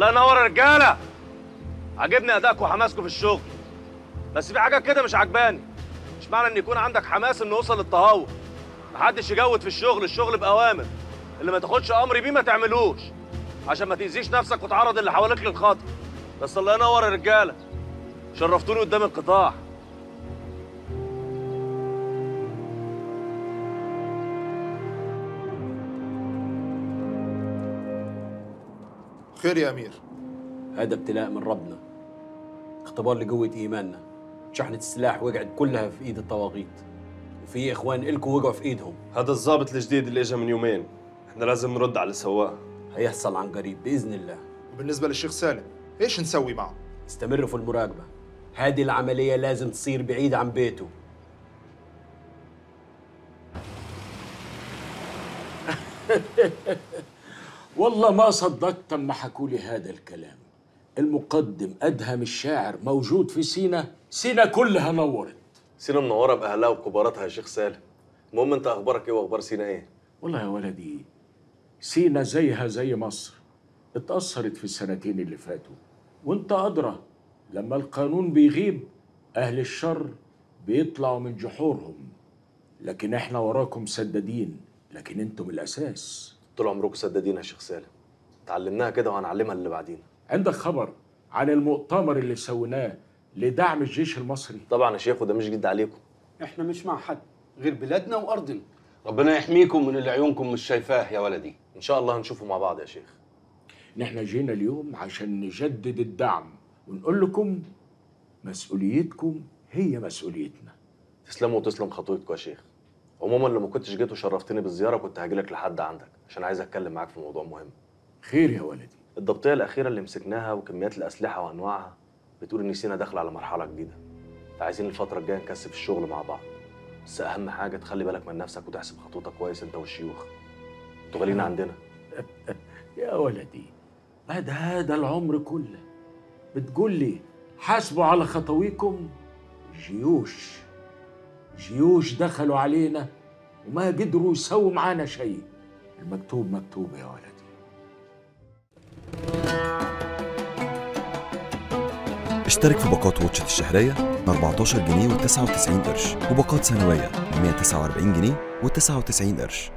الله ينور يا رجاله عاجبني ادائكم وحماسكم في الشغل بس في حاجات كده مش عجباني مش معنى ان يكون عندك حماس انه يوصل للتهور محدش يجود في الشغل الشغل باوامر اللي ما تاخدش امر بيه ما تعملوش عشان ما تاذيش نفسك وتعرض اللي حواليك للخطر بس الله ينور يا رجاله شرفتوني قدام القطاع خير يا امير هذا ابتلاء من ربنا اختبار لقوة إيماننا شحنة السلاح وقعت كلها في إيد الطواغيت وفي إخوان إلكم وقعوا في إيدهم هذا الضابط الجديد اللي اجى من يومين احنا لازم نرد على اللي سواه هيحصل عن قريب بإذن الله وبالنسبه للشيخ سالم ايش نسوي معه استمروا في المراقبة هذه العملية لازم تصير بعيد عن بيته والله ما صدقت اما حكوا لي هذا الكلام المقدم ادهم الشاعر موجود في سينا سينا كلها نورت سينا منوره باهلها وكباراتها يا شيخ سالم المهم انت اخبارك ايه واخبار سينا ايه والله يا ولدي سينا زيها زي مصر اتأثرت في السنتين اللي فاتوا وانت أدرى لما القانون بيغيب أهل الشر بيطلعوا من جحورهم لكن احنا وراكم سدادين لكن انتم الأساس طول عمركم سدادين يا شيخ سالم اتعلمناها كده وهنعلمها اللي بعدينا عندك خبر عن المؤتمر اللي سويناه لدعم الجيش المصري طبعا يا شيخ وده مش جديد عليكم احنا مش مع حد غير بلادنا وارضنا ربنا يحميكم من اللي عيونكم مش شايفاه يا ولدي ان شاء الله هنشوفه مع بعض يا شيخ نحن جينا اليوم عشان نجدد الدعم ونقول لكم مسؤوليتكم هي مسؤوليتنا تسلموا وتسلم خطوتكم يا شيخ عموما لو ما كنتش جيت وشرفتني بالزياره كنت هاجيلك لحد عندك عشان عايز اتكلم معاك في موضوع مهم خير يا ولدي الضبطيه الاخيره اللي مسكناها وكميات الاسلحه وانواعها بتقول ان سينا داخله على مرحله جديده فعايزين الفتره الجايه نكثف الشغل مع بعض بس اهم حاجه تخلي بالك من نفسك وتحسب خطوتك كويس انت والشيوخ انتوا غاليين عندنا يا ولدي بعد هذا العمر كله بتقول لي حاسبوا على خطويكم جيوش جيوش دخلوا علينا وما قدروا يسووا معانا شيء المكتوب مكتوب يا ولدي اشترك في باقات واتشت الشهرية ب 14 جنيه و99 قرش وباقات سنوية ب 149 جنيه و99 قرش